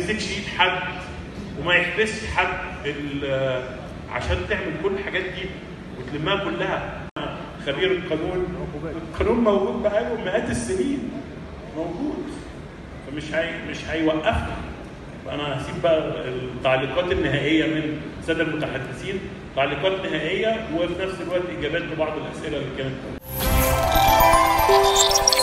يمسكش ايد حد وما يحبسش حد ال- عشان تعمل كل الحاجات دي وتلمها كلها خبير القانون القانون موجود بقاله مئات السنين موجود فمش هي مش هيوقفنا فانا هسيب بقى التعليقات النهائيه من الساده المتحدثين تعليقات نهائيه وفي نفس الوقت اجابات لبعض الاسئله اللي كانت